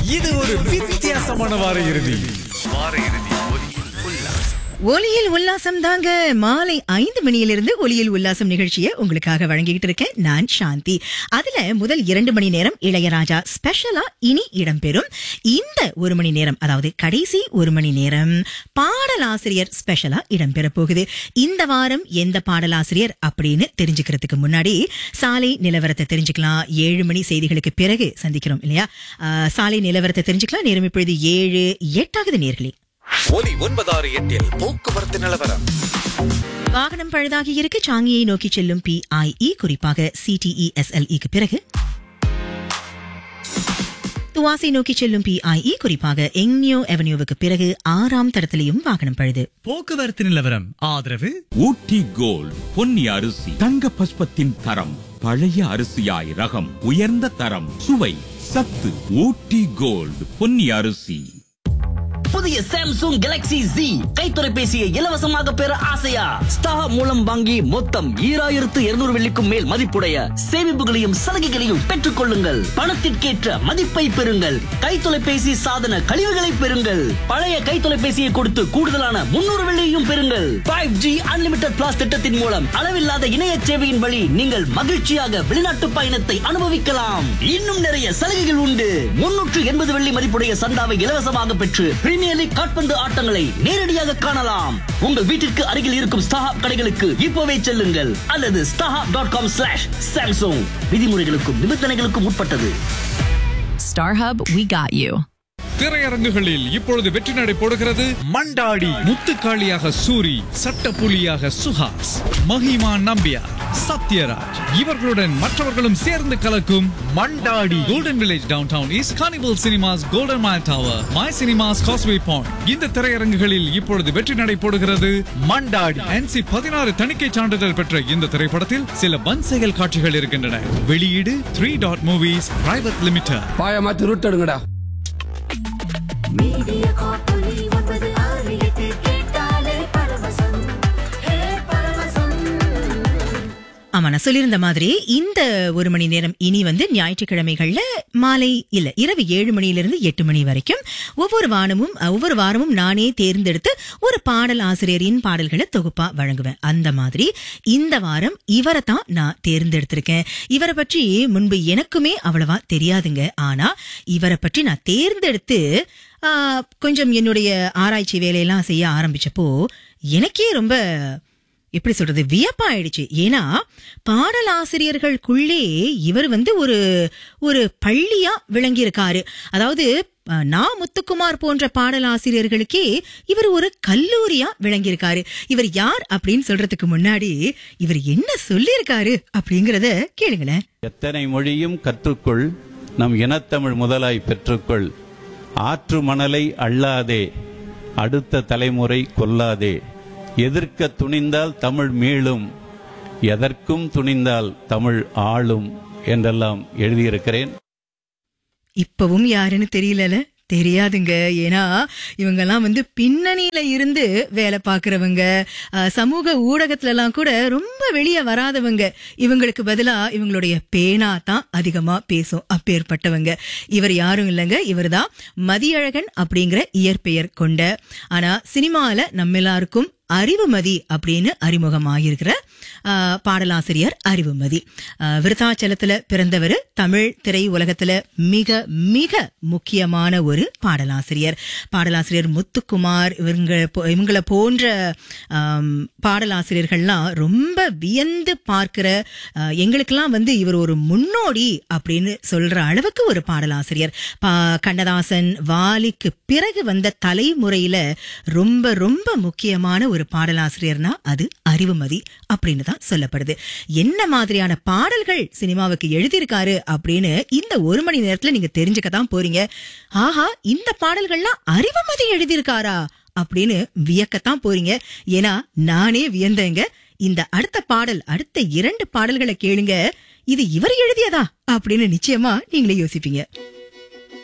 இது ஒரு வித்தியாசமான வார இறுதி ஒலியில் உல்லாசம் தாங்க மாலை ஐந்து மணியிலிருந்து ஒலியில் உல்லாசம் நிகழ்ச்சியை உங்களுக்காக வழங்கிக்கிட்டு இருக்கேன் நான் சாந்தி அதுல முதல் இரண்டு மணி நேரம் இளையராஜா ஸ்பெஷலா இனி இடம்பெறும் இந்த ஒரு மணி நேரம் அதாவது கடைசி ஒரு மணி நேரம் பாடலாசிரியர் ஸ்பெஷலா இடம்பெற போகுது இந்த வாரம் எந்த பாடலாசிரியர் அப்படின்னு தெரிஞ்சுக்கிறதுக்கு முன்னாடி சாலை நிலவரத்தை தெரிஞ்சுக்கலாம் ஏழு மணி செய்திகளுக்கு பிறகு சந்திக்கிறோம் இல்லையா ஆஹ், சாலை நிலவரத்தை தெரிஞ்சுக்கலாம் நேரம் இப்பொழுது ஏழு எட்டாவது நேர்களே ஒலி ஒன்பதாறு எட்டில் போக்குவரத்து நிலவரம் வாகனம் பழுதாகி இருக்கு சாங்கியை நோக்கி செல்லும் பிஐஇ குறிப்பாக சிடிஇஎஸ்எல்இக்கு பிறகு துவாசை நோக்கி செல்லும் பிஐஇ குறிப்பாக எங்னியோ அவென்யூவுக்கு பிறகு ஆறாம் தடத்திலையும் வாகனம் பழுது போக்குவரத்து நிலவரம் ஆதரவு ஊட்டி கோல்ட் பொன்னி அரிசி தங்க பஸ்பத்தின் தரம் பழைய அரிசியாய் ரகம் உயர்ந்த தரம் சுவை சத்து ஊட்டி கோல்ட் பொன்னி அரிசி புதிய சாம்சங் கேலக்ஸி Z கை தொலைபேசியை இலவசமாக பெற ஆசையா ஸ்டார் மூலம் வாங்கி மொத்தம் ஈராயிரத்து இருநூறு வெள்ளிக்கும் மேல் மதிப்புடைய சேமிப்புகளையும் சலுகைகளையும் பெற்றுக் கொள்ளுங்கள் பணத்திற்கேற்ற மதிப்பை பெறுங்கள் கை தொலைபேசி சாதன கழிவுகளை பெறுங்கள் பழைய கை தொலைபேசியை கொடுத்து கூடுதலான முன்னூறு வெள்ளியையும் பெறுங்கள் ஃபைவ் ஜி அன்லிமிட்டட் பிளாஸ் திட்டத்தின் மூலம் அளவில்லாத இணைய சேவையின் வழி நீங்கள் மகிழ்ச்சியாக வெளிநாட்டு பயணத்தை அனுபவிக்கலாம் இன்னும் நிறைய சலுகைகள் உண்டு முன்னூற்று எண்பது வெள்ளி மதிப்புடைய சந்தாவை இலவசமாக பெற்று பிரீமியர் லீக் காட்பந்து ஆட்டங்களை நேரடியாக காணலாம் உங்கள் வீட்டிற்கு அருகில் இருக்கும் ஸ்டாஹாப் கடைகளுக்கு இப்போவே செல்லுங்கள் அல்லது StarHub dot com slash Samsung விதிமுறைகளுக்கும் நிபந்தனைகளுக்கும் உட்பட்டது StarHub, we got you. திரையரங்குகளில் இப்பொழுது வெற்றி நடை போடுகிறது மண்டாடி முத்துக்காளியாக சூரி சட்டப்புலியாக சுஹாஸ் மஹிமா நம்பியார் சத்யராஜ் இவர்களுடன் மற்றவர்களும் சேர்ந்து கலக்கும் Mandaadi Golden Village Downtown East Carnival Cinemas Golden Mile Tower My Cinemas Causeway Point இந்த திரையரங்குகளில் இப்பொழுது வெற்றி நடை போடுகிறது மண்டாடி என்சி பதினாறு தணிக்கை சான்றிதழ் பெற்ற இந்த திரைப்படத்தில் சில வன்செயல் காட்சிகள் இருக்கின்றன வெளியீடு three dot movies private limited பாய மாத்தி ரூட் எடுங்கடா மீடியா காப்பொலி ஒன்பது ஆறு எட்டு கேட்டாலே பரவசம் ஹே பரவசம் ஆமா நான் சொல்லியிருந்த மாதிரி இந்த ஒரு மணி நேரம் இனி வந்து ஞாயிற்றுக்கிழமைகள்ல மாலை இல்ல இரவு ஏழு மணியிலிருந்து எட்டு மணி வரைக்கும் ஒவ்வொரு வாரமும் ஒவ்வொரு வாரமும் நானே தேர்ந்தெடுத்து ஒரு பாடல் ஆசிரியரின் பாடல்களை தொகுப்பா வழங்குவேன் அந்த மாதிரி இந்த வாரம் இவரை தான் நான் தேர்ந்தெடுத்திருக்கேன் இவரை பற்றி முன்பு எனக்குமே அவ்வளவா தெரியாதுங்க ஆனா இவரை பற்றி நான் தேர்ந்தெடுத்து ஆ, கொஞ்சம் என்னுடைய ஆராய்ச்சி வேலையெல்லாம் செய்ய ஆரம்பிச்சப்போ எனக்கே ரொம்ப எப்படி சொல்றது வியப்பாயிடுச்சு ஏன்னா பாடலாசிரியர்களுக்குள்ளே இவர் வந்து ஒரு ஒரு பள்ளியா விளங்கி இருக்காரு அதாவது அஹ், நா முத்துக்குமார் போன்ற பாடலாசிரியர்களுக்கே இவர் ஒரு கல்லூரியா விளங்கி இருக்காரு இவர் யார் அப்படின்னு சொல்றதுக்கு முன்னாடி இவர் என்ன சொல்லியிருக்காரு அப்படிங்கறத கேளுங்களேன் எத்தனை மொழியும் கற்றுக்கொள் நம் இனத்தமிழ் முதலாய் பெற்றுக்கொள் ஆற்று மணலை அள்ளாதே அடுத்த தலைமுறை கொல்லாதே எதிர்க்க துணிந்தால் தமிழ் மீளும் எதற்கும் துணிந்தால் தமிழ் ஆளும் என்றெல்லாம் எழுதியிருக்கிறேன் இப்பவும் யாருன்னு தெரியலல தெரியாதுங்க ஏன்னா இவங்கெல்லாம் வந்து பின்னணியில இருந்து வேலை பார்க்கறவங்க அஹ், சமூக ஊடகத்துல எல்லாம் கூட ரொம்ப வெளியே வராதவங்க இவங்களுக்கு பதிலா இவங்களுடைய பேனா தான் அதிகமா பேசும் அப்பேற்பட்டவங்க இவர் யாரும் இல்லைங்க இவர்தான் மதியழகன் அப்படிங்கிற இயற்பெயர் கொண்ட ஆனா சினிமால நம்ம எல்லாருக்கும் அறிவுமதி அப்படின்னு அறிமுகமாகியிருக்கிற ஆஹ், பாடலாசிரியர் அறிவுமதி ஆஹ், விருத்தாச்சலத்துல பிறந்தவர் தமிழ் திரை உலகத்துல மிக மிக முக்கியமான ஒரு பாடலாசிரியர் பாடலாசிரியர் முத்துக்குமார் இவங்க போ- இவங்கள போன்ற ஆம், பாடலாசிரியர்கள்லாம் ரொம்ப வியந்து பார்க்கிற ஆஹ், எங்களுக்கெல்லாம் வந்து இவர் ஒரு முன்னோடி அப்படின்னு சொல்ற அளவுக்கு ஒரு பாடலாசிரியர் பா கண்ணதாசன் வாலிக்கு பிறகு வந்த தலைமுறையில ரொம்ப ரொம்ப முக்கியமான ஒரு பாடலாசிரியர்னா அது அறிவுமதி அப்படின்னு தான் சொல்லப்படுது என்ன மாதிரியான பாடல்கள் சினிமாவுக்கு எழுதியிருக்காரு அப்படின்னு இந்த ஒரு மணி நேரத்துல நீங்க தெரிஞ்சுக்க தான் போறீங்க ஆஹா இந்த பாடல்கள்லாம் அறிவுமதி எழுதியிருக்காரா அப்படின்னு வியக்கத்தான் போறீங்க ஏன்னா நானே வியந்தேங்க இந்த அடுத்த பாடல் அடுத்த இரண்டு பாடல்களை கேளுங்க இது இவர் எழுதியதா அப்படின்னு நிச்சயமா நீங்களே யோசிப்பீங்க